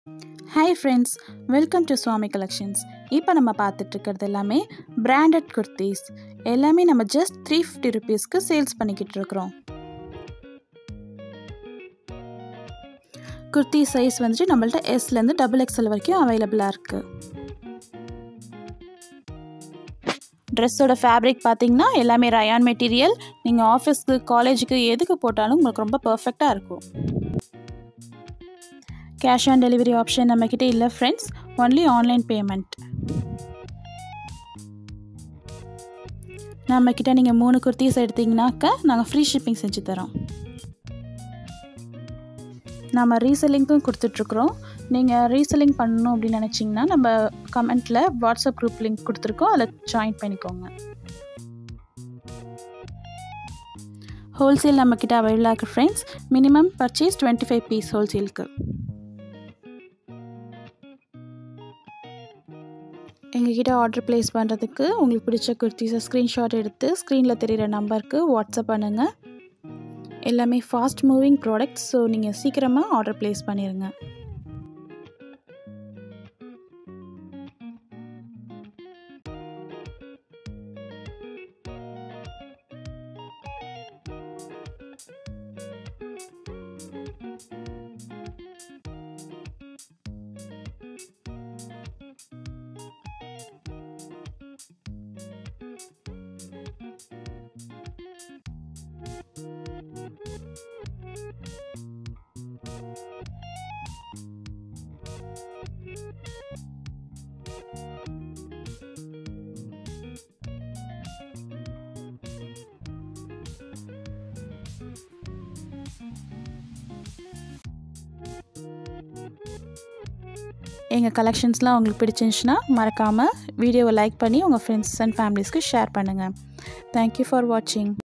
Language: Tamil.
hi friends welcome to Swami collections இப்போ நம்ம பார்த்துட்டு இருக்கிறது எல்லாமே பிராண்டட் குர்த்திஸ் எல்லாமே நம்ம ஜஸ்ட் த்ரீ ஃபிஃப்டி ருபீஸ்க்கு சேல்ஸ் பண்ணிக்கிட்டு இருக்கிறோம் குர்த்தி சைஸ் வந்துட்டு நம்மள்ட்ட எஸ்லேருந்து டபுள் எக்ஸ்எல் வரைக்கும் அவைலபிளாக இருக்குது ட்ரெஸ்ஸோட ஃபேப்ரிக் பார்த்தீங்கன்னா எல்லாமே ரயான் மெட்டீரியல் நீங்கள் ஆஃபீஸ்க்கு காலேஜுக்கு எதுக்கு போட்டாலும் உங்களுக்கு ரொம்ப பர்ஃபெக்டாக இருக்கும் கேஷ் ஆன் டெலிவரி ஆப்ஷன் நம்மக்கிட்ட இல்லை ஃப்ரெண்ட்ஸ் ஒன்லி ஆன்லைன் பேமெண்ட் நம்மக்கிட்ட நீங்கள் மூணு குர்த்திஸ் எடுத்தீங்கன்னாக்கா நாங்கள் ஃப்ரீ ஷிப்பிங் செஞ்சு தரோம் நம்ம ரீசெல்லிங்க்கும் கொடுத்துட்ருக்குறோம் நீங்கள் ரீசெல்லிங் பண்ணணும் அப்படின்னு நினச்சிங்கன்னா நம்ம கமெண்ட்டில் வாட்ஸ்அப் குரூப் லிங்க் கொடுத்துருக்கோம் அதில் ஜாயின் பண்ணிக்கோங்க ஹோல்சேல் நம்மக்கிட்ட அவைலபிளாக இருக்குது friends minimum purchase twenty five piece ஹோல்சேலுக்கு எங்ககிட்ட ஆர்டர் ப்ளேஸ் பண்ணுறதுக்கு உங்களுக்கு பிடிச்ச குர்த்திஸை ஸ்க்ரீன்ஷாட் எடுத்து ஸ்க்ரீனில் தெரிகிற நம்பருக்கு வாட்ஸ்அப் பண்ணுங்கள் எல்லாமே ஃபாஸ்ட் மூவிங் ப்ராடக்ட்ஸ் ஸோ நீங்கள் சீக்கிரமாக ஆர்டர் ப்ளேஸ் பண்ணிடுங்க எங்கள் கலெக்ஷன்ஸ்லாம் உங்களுக்கு பிடிச்சிருந்துச்சுன்னா மறக்காமல் வீடியோவை லைக் பண்ணி உங்கள் ஃப்ரெண்ட்ஸ் அண்ட் ஃபேமிலிஸ்க்கு ஷேர் பண்ணுங்கள் தேங்க்யூ ஃபார் வாட்சிங்